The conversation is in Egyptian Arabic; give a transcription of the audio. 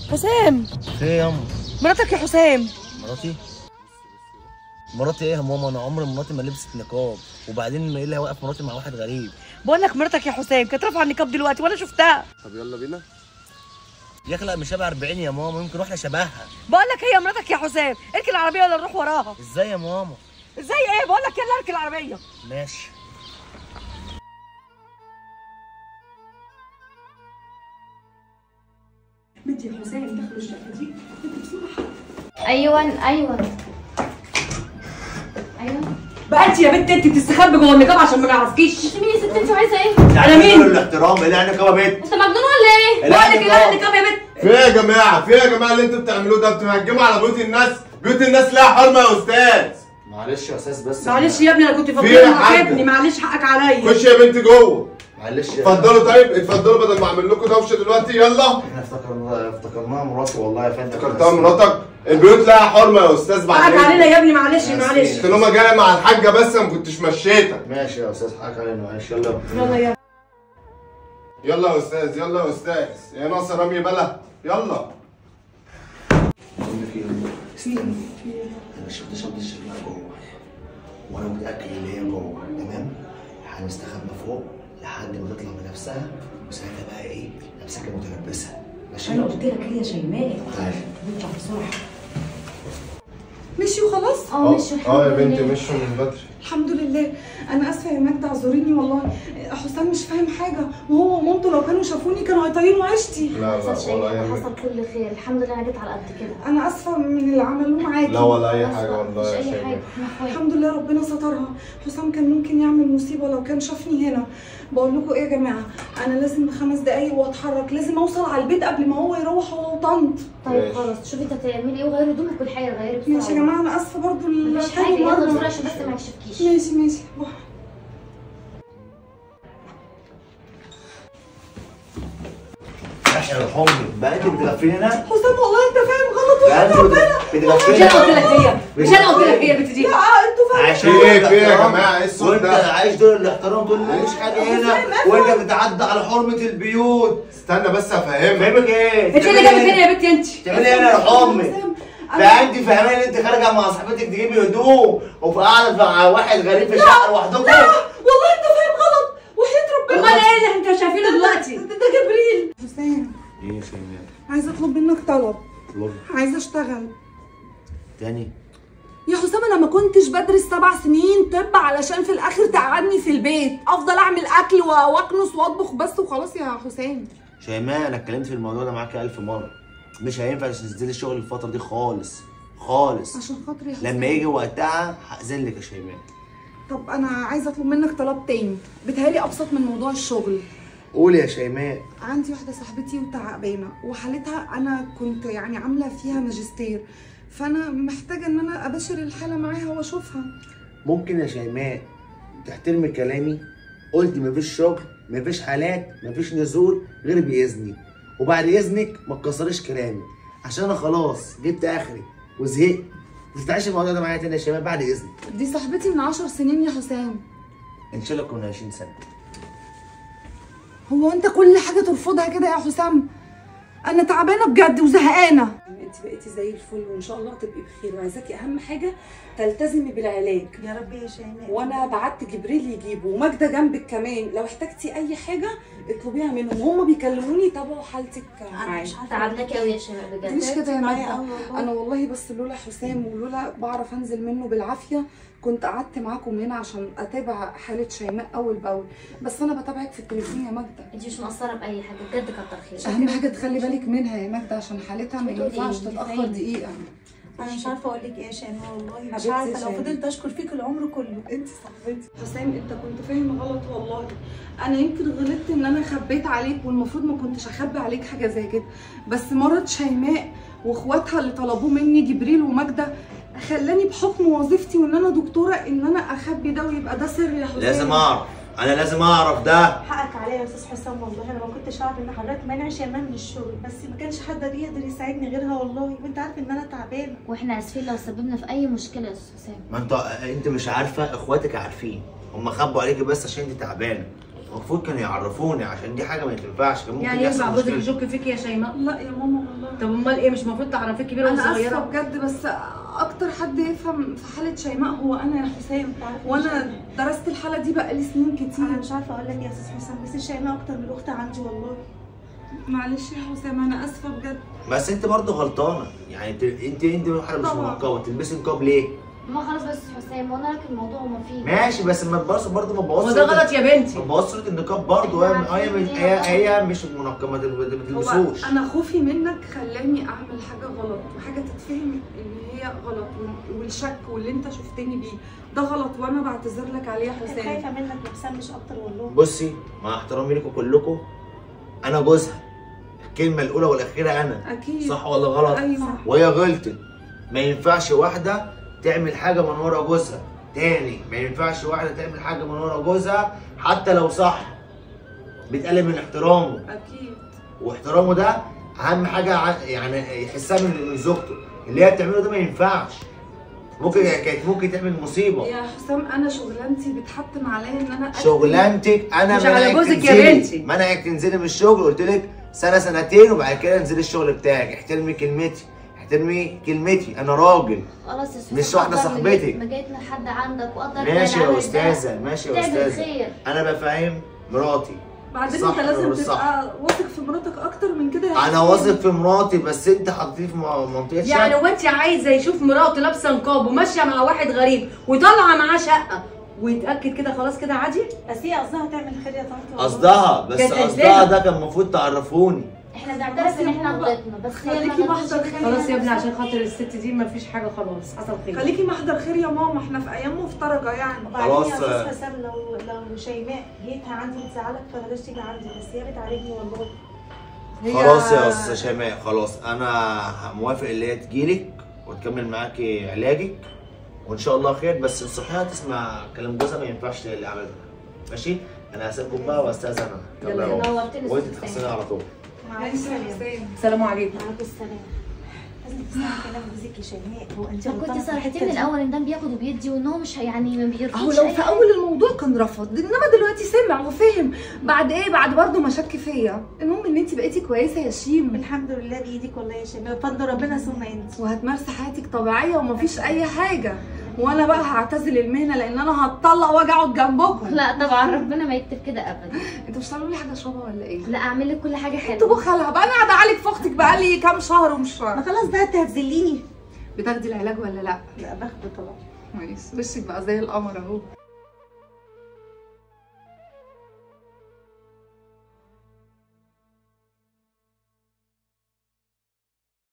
حسام في ايه يا أم؟ مراتك يا حسام مراتي مراتي ايه يا ماما انا عمري مراتي ما لبست نقاب وبعدين ما ايه اللي هيوقف مراتي مع واحد غريب بقول لك مراتك يا حسام كانت رافعه النقاب دلوقتي وانا شفتها طب يلا بينا يخلق مش شبه 40 يا ماما يمكن واحده شبهها بقول لك هي مراتك يا حسام اركن العربيه ولا نروح وراها ازاي يا ماما ازاي ايه بقول لك يلا اركن العربيه ماشي بنتي يا حسام دخلوا الشقه دي انت بسرعه ايوه ايوه ايوه بقى انت يا بنت انت بتستخبي جوه النقاب عشان ما نعرفكيش انت مين يا ست انت عايزه ايه؟ انا مين؟ الاحترام ايه يعني كده بيت انت مجنون ولا ايه؟ بقول لك ايه النقاب يا بنت في ايه يا جماعه في ايه يا جماعه اللي انتوا بتعملوه ده بتهجموا على بيوت الناس بيوت الناس لها حرمه يا استاذ معلش يا استاذ بس معلش يا ابني انا كنت في ايه يا فاكره حاجة؟ ابني معلش حقك عليا خش يا بنت جوه معلش يا- اتفضلوا طيب اتفضلوا بدل ما اعمل لكم دوشه دلوقتي يلا احنا افتكرنا افتكرناها مراتي والله يا فندم افتكرتها مراتك البيوت لها حرمه يا استاذ بعد حقك إذنك. علينا يا ابني معلش يا معلش سيدي. طالما جايه مع الحاجه بس ما كنتش مشيتك ماشي يا استاذ حقك علينا معلش يلا يلا يا يلا يا استاذ يلا يا استاذ يا ناصر رمي بلا يلا بقول لك ايه انا شفت شنطه الشمال جوه وانا متاكد ان هي جوه تمام هنستخبى فوق لحد ما تطلع بنفسها وساعتها بقى ايه نمسكها متلبسه ماشي انا قلت لك هي شيماء طيب نطلع بسرعه مشي وخلاص اه مش اه يا بنتي مشوا من بدري الحمد لله انا اسفه يا ماجدة اعذريني والله حسام مش فاهم حاجه وهو ومامته لو كانوا شافوني كانوا هيطيروا عيشتي لا لا حصل ولا شيء اي حصل حاجه كل خير الحمد لله انا جيت على قد كده انا اسفه من اللي عملوه معاكي لا ولا اي بس حاجه مش والله يا اي شيماء حاجه احنا اخوات الحمد لله ربنا سترها حسام كان ممكن يعمل مصيبه لو كان شافني هنا بقول لكم ايه يا جماعه انا لازم بخمس دقايق واتحرك لازم اوصل على البيت قبل ما هو يروح هو وطنط طيب ماشي. خلاص شوفي انت هتعملي ايه وغيري هدومك والحقيقه غيري بسرعه ماشي يا جماعه انا اسفه برضو اللي مفيش حاجه تاني يلا مرة. بسرعه عشان بس ما يكشفكيش ماشي ماشي عشان الحمر بقى انت بتغفلي هنا حسام والله انت فاهم غلط بقى انت بتغفلي مش انا قلت لك هي مش انا قلت لك هي البت دي لا انتوا فاهم عشان في ايه في ايه يا الاحترام. جماعه ايه الصوت وانت ده عايش دور الاحترام تقول لي مفيش حاجه هنا وانت بتعدى على حرمه البيوت استنى بس افهمك فاهمك ايه؟ انت اللي جابت هنا يا بنتي انت تعملي ايه هنا يا امي؟ حسام، بقى انت فاهماني ان انت خارجه مع صاحبتك تجيبي هدوم وفي قاعده مع واحد غريب في الشقه لوحدكم والله انت فاهم غلط وحياة ربنا امال ايه اللي انت شايفينه دلوقتي ده ده جبريل حسام ايه يا شيماء؟ عايزه اطلب منك طلب اطلبي عايزه اشتغل تاني يا حسام انا ما كنتش بدرس سبع سنين طب علشان في الاخر تقعدني في البيت افضل اعمل اكل و- واكنس واطبخ بس وخلاص يا حسام شيماء انا اتكلمت في الموضوع ده معاكي ألف مره مش هينفع تنزلي الشغل الفتره دي خالص خالص عشان خاطري يا حسام لما يجي وقتها هأذن لك يا شيماء طب انا عايزه اطلب منك طلب تاني بيتهيألي ابسط من موضوع الشغل قولي يا شيماء عندي واحده صاحبتي وتعبانه وحالتها انا كنت يعني عامله فيها ماجستير فانا محتاجه ان انا ابشر الحاله معاها واشوفها ممكن يا شيماء تحترمي كلامي قلت مفيش شغل مفيش حالات مفيش نزول غير باذني وبعد اذنك ما تكسريش كلامي عشان انا خلاص جبت اخري وزهقت ما تفتحيش الموضوع ده معايا تاني يا شباب بعد اذنك دي صاحبتي من عشر سنين يا حسام ان شاء الله كنا 20 سنه هو انت كل حاجه ترفضها كده يا حسام انا تعبانه بجد وزهقانه انت بقيتي زي الفل وان شاء الله تبقي بخير وعايزاكي اهم حاجه تلتزمي بالعلاج يا رب يا شيماء وانا بعت جبريل يجيبه وماجده جنبك كمان لو احتجتي اي حاجه اطلبيها منهم وهم بيكلموني يتابعوا حالتك انا معايا مش عارفه تعبناكي قوي يا شيماء بجد مش كده يا معايا ماجدة أوي والله. انا والله بس لولا حسام ولولا بعرف انزل منه بالعافيه كنت قعدت معاكم هنا عشان اتابع حاله شيماء اول باول بس انا بتابعك في التليفون يا ماجدة انت مش مقصره باي حاجه بجد كتر خير اهم حاجه تخلي بالك منها يا ماجدة عشان حالتها ما بتقولي ينفعش إيه؟ تتاخر فاهم. دقيقه انا مش عارفه اقول لك ايه يا شيماء والله مش حبيبتي عارفه لو شيماء. فضلت اشكر فيك العمر كله انت صاحبتي حسام انت كنت فاهم غلط والله انا يمكن غلطت ان انا خبيت عليك والمفروض ما كنتش اخبي عليك حاجه زي كده بس مرض شيماء واخواتها اللي طلبوه مني جبريل وماجدة خلاني بحكم وظيفتي وان انا دكتوره ان انا اخبي ده ويبقى ده سر يا حسام لازم اعرف انا لازم اعرف ده حقك عليا يا استاذ حسام والله انا ما كنتش اعرف ان حضرتك مانع شيماء من الشغل بس ما كانش حد يقدر يساعدني غيرها والله وانت عارف ان انا تعبانه واحنا اسفين لو سببنا في اي مشكله يا استاذ حسام ما انت انت مش عارفه اخواتك عارفين هم خبوا عليكي بس عشان انت تعبانه المفروض كانوا يعرفوني عشان دي حاجه ما تنفعش كان ممكن يعني يحصل ينفع جوزك مشكلة. يشك فيك يا شيماء لا يا ماما والله طب امال ايه مش المفروض تعرفي كبيره انا اسفه وصغيره بجد بس اكتر حد يفهم في حاله شيماء هو انا يا حسام وانا درست الحاله دي بقالي سنين انا كتير مش عارفه اقول لك يا استاذ حسام بس شيماء اكتر من الاخت عندي والله معلش يا حسام انا اسفه بجد بس انت برضه غلطانه يعني انت انت انت واحده مش طبعا. منقبه تلبسي نقاب ليه؟ ما خلاص بس حسام وانا لك الموضوع وما فيه ماشي بس ما تبص برضه ما هو تبص ده غلط يا بنتي ما تبص صوره النقاب برضه هي احنا هي عارفين هي, إن هي, هي مش منقبه ما تل- ما هو تلبسوش انا خوفي منك خلاني اعمل حاجه غلط وحاجه تتفهم ان هي غلط والشك واللي انت شفتني بيه ده غلط وانا بعتذر لك عليه يا كنت حسام خايفه منك يا حسام مش اكتر والله بصي مع احترامي لكم كلكم انا جوزها الكلمه الاولى والاخيره انا اكيد صح ولا غلط؟ ايوه وهي غلطت ما ينفعش واحده تعمل حاجه من ورا جوزها تاني ما ينفعش واحده تعمل حاجه من ورا جوزها حتى لو صح بتقلل من احترامه اكيد واحترامه ده اهم حاجه ع- يعني يحسها من من زوجته اللي هي بتعمله ده ما ينفعش ممكن كانت ممكن تعمل مصيبه يا حسام انا شغلانتي بتحتم عليا ان انا أكتب- شغلانتك انا مش على منعك جوزك يا تنزلي. بنتي. منعك تنزلي من الشغل قلت لك سنه سنتين وبعد كده انزلي الشغل بتاعك احترمي كلمتي احترمي كلمتي انا راجل خلاص يا مش واحدة قدر صاحبتك. ما جيت لحد عندك وقدر ماشي بعد يا عنك استاذه ده. ماشي يا تعمل استاذه خير انا بفهم مراتي بعدين صح انت لازم ولا صح؟ تبقى واثق في مراتك اكتر من كده يا انا حسام. واثق في مراتي بس انت حطيتني في م- منطقه يعني شك هو انت عايزه يشوف مراته لابسه نقاب وماشيه مع واحد غريب وطالعه معاه شقه ويتاكد كده خلاص كده عادي بس هي قصدها تعمل خير يا طنط والله. قصدها بس كانت قصدها قدامها. ده كان المفروض تعرفوني احنا بنعترف ان احنا غلطنا بس هي ما خليكي غلطتش محضر فينا. خير. خلاص يا ابني عشان خاطر الست دي ما فيش حاجه خلاص حصل خير خليكي محضر خير يا ماما احنا في ايام مفترجه يعني وبعدين خلاص، يا آه. استاذ حسام لو لو شيماء جيتها عندي بتزعلك فبلاش تيجي عندي بس هي بتعالجني والله هي- خلاص يا استاذه شيماء خلاص انا موافق اللي هي تجيلك وتكمل معاكي علاجك وان شاء الله خير بس انصحيها تسمع كلام جوزها ما ينفعش اللي عمله ده ماشي انا هسيبكم بقى واستاذن انا يلا، يا رب. نورتني وانت أستاذ تحسني على طول مع ماشي يا السلامه حسام السلام عليكم وعليكم السلام لازم تسمعي كلام جوزك يا شيماء هو انت طب غلطانة كنت في صرحتي الحتة من دي. الاول ان ده بياخد وبيدي وان هو مش هي- يعني ما بيرفضش اهو لو أي في حاجة. اول الموضوع كان رفض انما دلوقتي سمع وفهم بعد ايه بعد برضه ما شك فيا المهم ان انت بقيتي كويسه يا شيم الحمد لله بايدك والله يا شيماء بفضل ربنا ثم انت وهتمارسي حياتك طبيعيه ومفيش اي حاجه وانا بقى هعتزل المهنه لان انا هتطلق واجي اقعد جنبكم لا طبعا ربنا ما يكتب كده ابدا انتوا مش هتعملوا لي حاجه اشربها ولا ايه لا اعمل لك كل حاجه انتوا حلوه بخلها بقى انا قاعده اعالج في اختك بقالي كام شهر ومش ما خلاص بقى انت هتذليني بتاخدي العلاج ولا لا لا باخده طبعا ماشي وشك بقى زي القمر اهو